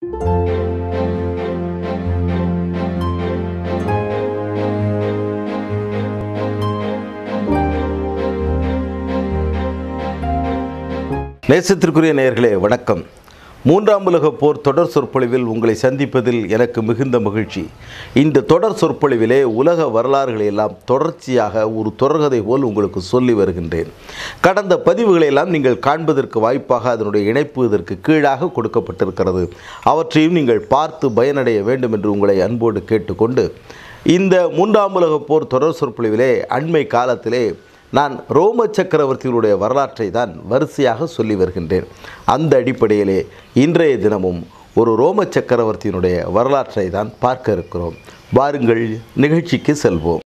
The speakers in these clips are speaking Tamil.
நேசத்திற்குரிய நேயர்களே வணக்கம் மூன்றாம் உலகப் போர் தொடர் சொற்பொழிவில் உங்களை சந்திப்பதில் எனக்கு மிகுந்த மகிழ்ச்சி இந்த தொடர் சொற்பொழிவிலே உலக வரலாறுகளை எல்லாம் தொடர்ச்சியாக ஒரு தொடர்கதை போல் உங்களுக்கு சொல்லி வருகின்றேன் கடந்த பதிவுகளை எல்லாம் நீங்கள் காண்பதற்கு வாய்ப்பாக அதனுடைய இணைப்பு இதற்கு கீழாக கொடுக்கப்பட்டிருக்கிறது அவற்றையும் நீங்கள் பார்த்து பயனடைய வேண்டும் என்று உங்களை அன்போடு கேட்டுக்கொண்டு இந்த மூன்றாம் உலகப் போர் தொடர் சொற்பொழிவிலே அண்மை காலத்திலே நான் ரோம சக்கரவர்த்திகளுடைய வரலாற்றை தான் வரிசையாக சொல்லி வருகின்றேன் அந்த அடிப்படையிலே இன்றைய தினமும் ஒரு ரோம சக்கரவர்த்தியினுடைய வரலாற்றை தான் பார்க்க இருக்கிறோம் வாருங்கள் நிகழ்ச்சிக்கு செல்வோம்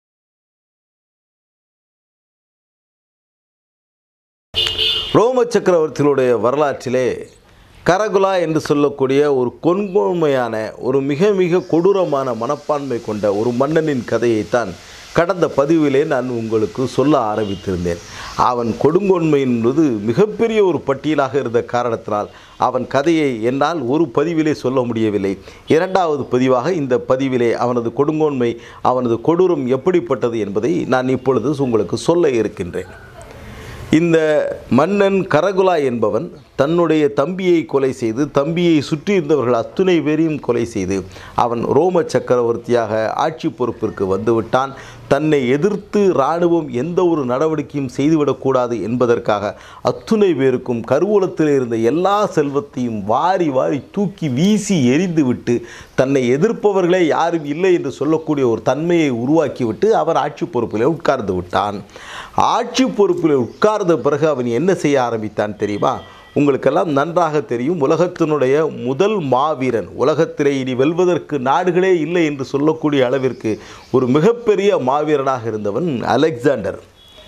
ரோம சக்கரவர்த்திகளுடைய வரலாற்றிலே கரகுலா என்று சொல்லக்கூடிய ஒரு கொன்கொன்மையான ஒரு மிக மிக கொடூரமான மனப்பான்மை கொண்ட ஒரு மன்னனின் கதையைத்தான் கடந்த பதிவிலே நான் உங்களுக்கு சொல்ல ஆரம்பித்திருந்தேன் அவன் கொடுங்கொன்மை என்பது மிகப்பெரிய ஒரு பட்டியலாக இருந்த காரணத்தினால் அவன் கதையை என்னால் ஒரு பதிவிலே சொல்ல முடியவில்லை இரண்டாவது பதிவாக இந்த பதிவிலே அவனது கொடுங்கோன்மை அவனது கொடூரம் எப்படிப்பட்டது என்பதை நான் இப்பொழுது உங்களுக்கு சொல்ல இருக்கின்றேன் இந்த மன்னன் கரகுலா என்பவன் தன்னுடைய தம்பியை கொலை செய்து தம்பியை சுற்றி இருந்தவர்கள் அத்துணை பேரையும் கொலை செய்து அவன் ரோம சக்கரவர்த்தியாக ஆட்சி பொறுப்பிற்கு வந்துவிட்டான் தன்னை எதிர்த்து இராணுவம் எந்த ஒரு நடவடிக்கையும் செய்துவிடக்கூடாது என்பதற்காக அத்துணை பேருக்கும் கருவூலத்தில் இருந்த எல்லா செல்வத்தையும் வாரி வாரி தூக்கி வீசி எரிந்துவிட்டு தன்னை எதிர்ப்பவர்களே யாரும் இல்லை என்று சொல்லக்கூடிய ஒரு தன்மையை உருவாக்கிவிட்டு அவர் ஆட்சி பொறுப்பில் உட்கார்ந்து விட்டான் ஆட்சி பொறுப்பில் உட்கார்ந்த பிறகு அவன் என்ன செய்ய ஆரம்பித்தான் தெரியுமா உங்களுக்கெல்லாம் நன்றாக தெரியும் உலகத்தினுடைய முதல் மாவீரன் உலகத்திலே இனி வெல்வதற்கு நாடுகளே இல்லை என்று சொல்லக்கூடிய அளவிற்கு ஒரு மிகப்பெரிய மாவீரனாக இருந்தவன் அலெக்சாண்டர்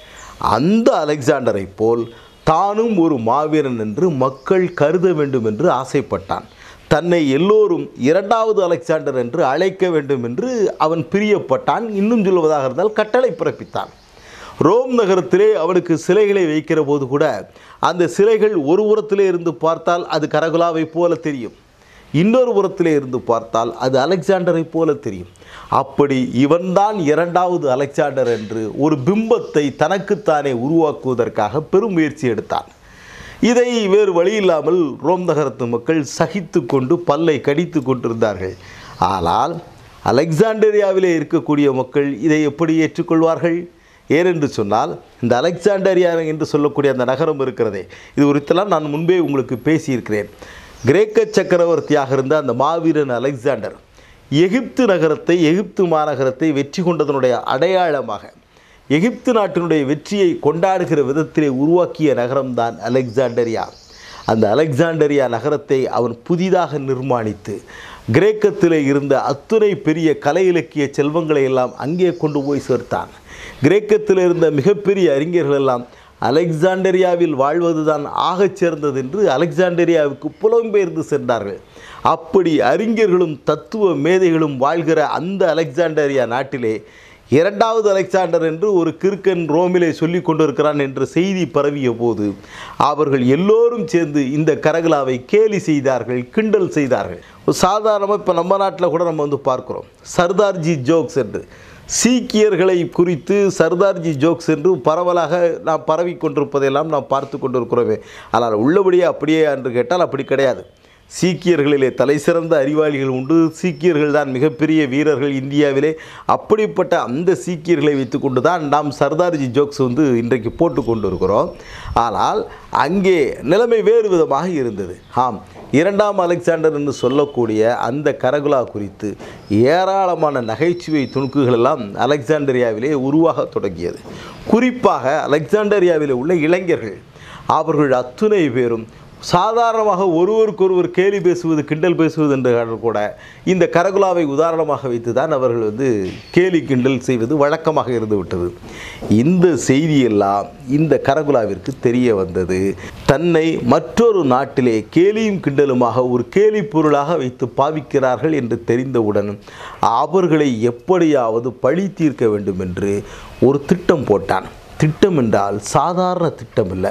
அந்த அலெக்சாண்டரை போல் தானும் ஒரு மாவீரன் என்று மக்கள் கருத வேண்டும் என்று ஆசைப்பட்டான் தன்னை எல்லோரும் இரண்டாவது அலெக்சாண்டர் என்று அழைக்க வேண்டும் என்று அவன் பிரியப்பட்டான் இன்னும் சொல்வதாக இருந்தால் கட்டளை பிறப்பித்தான் ரோம் நகரத்திலே அவனுக்கு சிலைகளை வைக்கிற போது கூட அந்த சிலைகள் ஒரு புறத்திலே இருந்து பார்த்தால் அது கரகுலாவை போல தெரியும் இன்னொரு புறத்திலே இருந்து பார்த்தால் அது அலெக்சாண்டரை போல தெரியும் அப்படி இவன்தான் இரண்டாவது அலெக்சாண்டர் என்று ஒரு பிம்பத்தை தனக்குத்தானே உருவாக்குவதற்காக பெரும் முயற்சி எடுத்தான் இதை வேறு வழி இல்லாமல் ரோம் நகரத்து மக்கள் சகித்து கொண்டு பல்லை கடித்து கொண்டிருந்தார்கள் ஆனால் அலெக்சாண்டரியாவிலே இருக்கக்கூடிய மக்கள் இதை எப்படி ஏற்றுக்கொள்வார்கள் ஏனென்று சொன்னால் இந்த அலெக்சாண்டரியா என்று சொல்லக்கூடிய அந்த நகரம் இருக்கிறதே இது குறித்தெல்லாம் நான் முன்பே உங்களுக்கு பேசியிருக்கிறேன் கிரேக்க சக்கரவர்த்தியாக இருந்த அந்த மாவீரன் அலெக்சாண்டர் எகிப்து நகரத்தை எகிப்து மாநகரத்தை வெற்றி கொண்டதனுடைய அடையாளமாக எகிப்து நாட்டினுடைய வெற்றியை கொண்டாடுகிற விதத்திலே உருவாக்கிய நகரம்தான் அலெக்சாண்டரியா அந்த அலெக்சாண்டரியா நகரத்தை அவன் புதிதாக நிர்மாணித்து கிரேக்கத்திலே இருந்த அத்துணை பெரிய கலை இலக்கிய செல்வங்களை எல்லாம் அங்கே கொண்டு போய் சேர்த்தான் கிரேக்கத்தில் இருந்த மிகப்பெரிய அறிஞர்கள் எல்லாம் அலெக்சாண்டரியாவில் வாழ்வதுதான் ஆகச் சேர்ந்தது என்று அலெக்சாண்டரியாவுக்கு புலம்பெயர்ந்து சென்றார்கள் அப்படி அறிஞர்களும் தத்துவ மேதைகளும் வாழ்கிற அந்த அலெக்சாண்டரியா நாட்டிலே இரண்டாவது அலெக்சாண்டர் என்று ஒரு கிறுக்கன் ரோமிலே சொல்லி கொண்டிருக்கிறான் என்ற செய்தி பரவிய போது அவர்கள் எல்லோரும் சேர்ந்து இந்த கரகலாவை கேலி செய்தார்கள் கிண்டல் செய்தார்கள் சாதாரணமாக இப்போ நம்ம நாட்டில் கூட நம்ம வந்து பார்க்குறோம் சர்தார்ஜி ஜோக்ஸ் என்று சீக்கியர்களை குறித்து சர்தார்ஜி ஜோக்ஸ் என்று பரவலாக நாம் பரவி கொண்டிருப்பதையெல்லாம் நாம் பார்த்து கொண்டிருக்கிறோமே ஆனால் உள்ளபடியே அப்படியே என்று கேட்டால் அப்படி கிடையாது சீக்கியர்களிலே தலை சிறந்த அறிவாளிகள் உண்டு சீக்கியர்கள் தான் மிகப்பெரிய வீரர்கள் இந்தியாவிலே அப்படிப்பட்ட அந்த சீக்கியர்களை வைத்துக்கொண்டு தான் நாம் சர்தார்ஜி ஜோக்ஸ் வந்து இன்றைக்கு போட்டு கொண்டு இருக்கிறோம் ஆனால் அங்கே நிலைமை வேறு விதமாக இருந்தது ஆம் இரண்டாம் அலெக்சாண்டர் என்று சொல்லக்கூடிய அந்த கரகுலா குறித்து ஏராளமான நகைச்சுவை துணுக்குகள் எல்லாம் அலெக்சாண்டரியாவிலே உருவாக தொடங்கியது குறிப்பாக அலெக்சாண்டரியாவிலே உள்ள இளைஞர்கள் அவர்கள் அத்துணை பேரும் சாதாரணமாக ஒருவருக்கொருவர் கேலி பேசுவது கிண்டல் பேசுவது என்று கூட இந்த கரகுலாவை உதாரணமாக வைத்து தான் அவர்கள் வந்து கேலி கிண்டல் செய்வது வழக்கமாக இருந்து விட்டது இந்த செய்தியெல்லாம் இந்த கரகுலாவிற்கு தெரிய வந்தது தன்னை மற்றொரு நாட்டிலே கேலியும் கிண்டலுமாக ஒரு கேலி பொருளாக வைத்து பாவிக்கிறார்கள் என்று தெரிந்தவுடன் அவர்களை எப்படியாவது பழி தீர்க்க வேண்டும் என்று ஒரு திட்டம் போட்டான் திட்டம் என்றால் சாதாரண திட்டம் இல்லை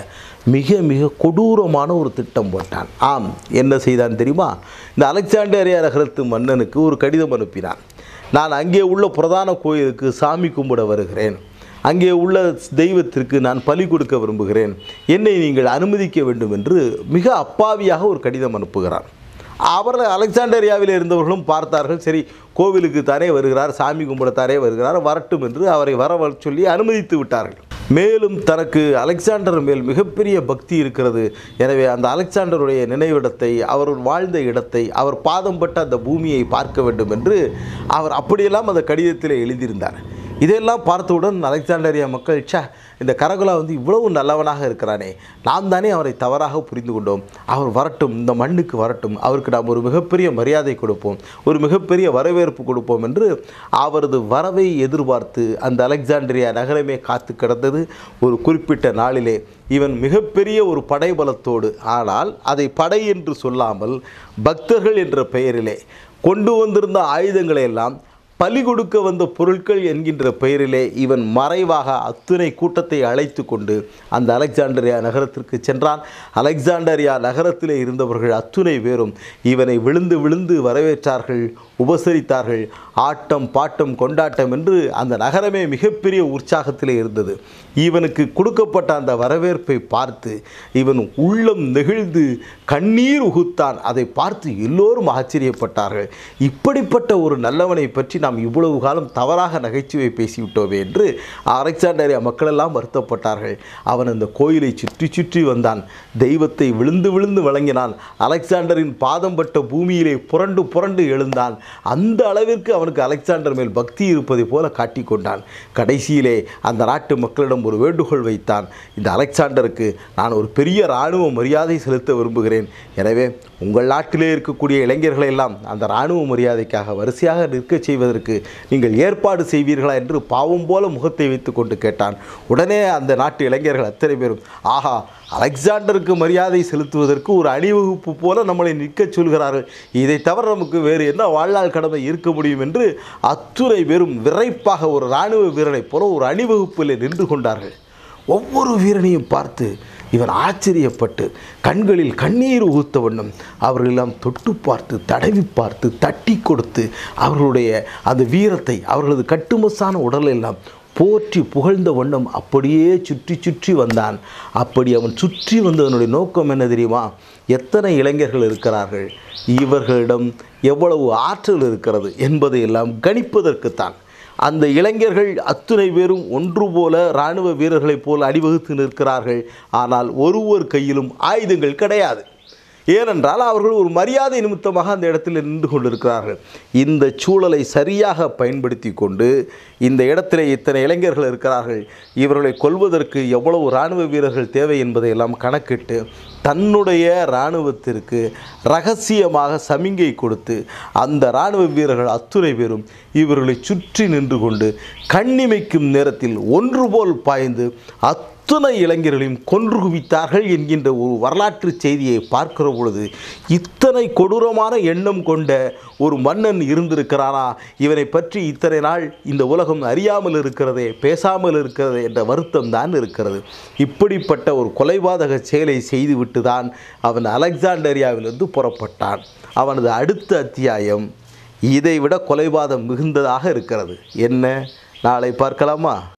மிக மிக கொடூரமான ஒரு திட்டம் போட்டான் ஆம் என்ன செய்தான் தெரியுமா இந்த அலெக்சாண்டரியா நகரத்து மன்னனுக்கு ஒரு கடிதம் அனுப்பினான் நான் அங்கே உள்ள பிரதான கோயிலுக்கு சாமி கும்பிட வருகிறேன் அங்கே உள்ள தெய்வத்திற்கு நான் பலி கொடுக்க விரும்புகிறேன் என்னை நீங்கள் அனுமதிக்க வேண்டும் என்று மிக அப்பாவியாக ஒரு கடிதம் அனுப்புகிறான் அவர் அலெக்சாண்டரியாவில் இருந்தவர்களும் பார்த்தார்கள் சரி கோவிலுக்கு தானே வருகிறார் சாமி கும்பிடத்தானே வருகிறார் வரட்டும் என்று அவரை வர சொல்லி அனுமதித்து விட்டார்கள் மேலும் தனக்கு அலெக்சாண்டர் மேல் மிகப்பெரிய பக்தி இருக்கிறது எனவே அந்த அலெக்சாண்டருடைய நினைவிடத்தை அவர் வாழ்ந்த இடத்தை அவர் பாதம் பட்ட அந்த பூமியை பார்க்க வேண்டும் என்று அவர் அப்படியெல்லாம் அந்த கடிதத்தில் எழுதியிருந்தார் இதையெல்லாம் பார்த்தவுடன் அலெக்சாண்டரியா மக்கள் ச்சே இந்த கரகுலா வந்து இவ்வளவு நல்லவனாக இருக்கிறானே நாம் தானே அவரை தவறாக புரிந்து கொண்டோம் அவர் வரட்டும் இந்த மண்ணுக்கு வரட்டும் அவருக்கு நாம் ஒரு மிகப்பெரிய மரியாதை கொடுப்போம் ஒரு மிகப்பெரிய வரவேற்பு கொடுப்போம் என்று அவரது வரவை எதிர்பார்த்து அந்த அலெக்சாண்டரியா நகரமே காத்து கிடந்தது ஒரு குறிப்பிட்ட நாளிலே இவன் மிகப்பெரிய ஒரு படைபலத்தோடு ஆனால் அதை படை என்று சொல்லாமல் பக்தர்கள் என்ற பெயரிலே கொண்டு வந்திருந்த ஆயுதங்களை எல்லாம் பலி கொடுக்க வந்த பொருட்கள் என்கின்ற பெயரிலே இவன் மறைவாக அத்துணை கூட்டத்தை அழைத்து கொண்டு அந்த அலெக்சாண்டரியா நகரத்திற்கு சென்றான் அலெக்சாண்டரியா நகரத்திலே இருந்தவர்கள் அத்துணை பேரும் இவனை விழுந்து விழுந்து வரவேற்றார்கள் உபசரித்தார்கள் ஆட்டம் பாட்டம் கொண்டாட்டம் என்று அந்த நகரமே மிகப்பெரிய உற்சாகத்திலே இருந்தது இவனுக்கு கொடுக்கப்பட்ட அந்த வரவேற்பை பார்த்து இவன் உள்ளம் நெகிழ்ந்து கண்ணீர் உகுத்தான் அதை பார்த்து எல்லோரும் ஆச்சரியப்பட்டார்கள் இப்படிப்பட்ட ஒரு நல்லவனை பற்றி நாம் இவ்வளவு காலம் தவறாக நகைச்சுவை பேசிவிட்டோமே என்று அலெக்சாண்டரியா மக்களெல்லாம் வருத்தப்பட்டார்கள் அவன் அந்த கோயிலை சுற்றி சுற்றி வந்தான் தெய்வத்தை விழுந்து விழுந்து வழங்கினான் அலெக்சாண்டரின் பாதம் பட்ட பூமியிலே புரண்டு புரண்டு எழுந்தான் அந்த அளவிற்கு அவனுக்கு அலெக்சாண்டர் மேல் பக்தி இருப்பதை போல காட்டிக்கொண்டான் கடைசியிலே அந்த நாட்டு மக்களிடம் ஒரு வேண்டுகோள் வைத்தான் இந்த அலெக்சாண்டருக்கு நான் ஒரு பெரிய இராணுவ மரியாதை செலுத்த விரும்புகிறேன் எனவே உங்கள் நாட்டிலே இருக்கக்கூடிய இளைஞர்களை எல்லாம் அந்த இராணுவ மரியாதைக்காக வரிசையாக நிற்கச் செய்வதற்கு நீங்கள் ஏற்பாடு செய்வீர்களா என்று பாவம் போல முகத்தை வைத்துக்கொண்டு கேட்டான் உடனே அந்த நாட்டு இளைஞர்கள் அத்தனை பேரும் ஆஹா அலெக்சாண்டருக்கு மரியாதை செலுத்துவதற்கு ஒரு அணிவகுப்பு போல நம்மளை நிற்கச் சொல்கிறார்கள் இதை தவிர நமக்கு வேறு என்ன வாழ்நாள் கடமை இருக்க முடியும் என்று அத்துணை பேரும் விரைப்பாக ஒரு இராணுவ வீரனைப் போல ஒரு அணிவகுப்பில் நின்று கொண்டார்கள் ஒவ்வொரு வீரனையும் பார்த்து இவன் ஆச்சரியப்பட்டு கண்களில் கண்ணீர் உகுத்த வண்ணம் அவர்களெல்லாம் தொட்டு பார்த்து தடவி பார்த்து தட்டி கொடுத்து அவர்களுடைய அந்த வீரத்தை அவர்களது கட்டுமசான உடலெல்லாம் போற்றி புகழ்ந்த வண்ணம் அப்படியே சுற்றி சுற்றி வந்தான் அப்படி அவன் சுற்றி வந்ததனுடைய நோக்கம் என்ன தெரியுமா எத்தனை இளைஞர்கள் இருக்கிறார்கள் இவர்களிடம் எவ்வளவு ஆற்றல் இருக்கிறது என்பதை எல்லாம் கணிப்பதற்குத்தான் அந்த இளைஞர்கள் அத்துணை பேரும் ஒன்று போல இராணுவ வீரர்களைப் போல் அணிவகுத்து நிற்கிறார்கள் ஆனால் ஒருவர் கையிலும் ஆயுதங்கள் கிடையாது ஏனென்றால் அவர்கள் ஒரு மரியாதை நிமித்தமாக அந்த இடத்தில் நின்று கொண்டிருக்கிறார்கள் இந்த சூழலை சரியாக பயன்படுத்தி கொண்டு இந்த இடத்திலே இத்தனை இளைஞர்கள் இருக்கிறார்கள் இவர்களை கொல்வதற்கு எவ்வளவு இராணுவ வீரர்கள் தேவை என்பதையெல்லாம் கணக்கிட்டு தன்னுடைய இராணுவத்திற்கு ரகசியமாக சமிங்கை கொடுத்து அந்த இராணுவ வீரர்கள் அத்துணை பேரும் இவர்களை சுற்றி நின்று கொண்டு கண்ணிமைக்கும் நேரத்தில் ஒன்று போல் பாய்ந்து அத்துணை இளைஞர்களையும் கொன்று குவித்தார்கள் என்கின்ற ஒரு வரலாற்று செய்தியை பார்க்கிற பொழுது இத்தனை கொடூரமான எண்ணம் கொண்ட ஒரு மன்னன் இருந்திருக்கிறானா இவனை பற்றி இத்தனை நாள் இந்த உலகம் அறியாமல் இருக்கிறதே பேசாமல் இருக்கிறதே என்ற வருத்தம் தான் இருக்கிறது இப்படிப்பட்ட ஒரு கொலைபாதக செயலை செய்துவிட்டு தான் அவன் அலெக்சாண்டரியாவிலிருந்து புறப்பட்டான் அவனது அடுத்த அத்தியாயம் இதைவிட கொலைபாதம் மிகுந்ததாக இருக்கிறது என்ன நாளை பார்க்கலாமா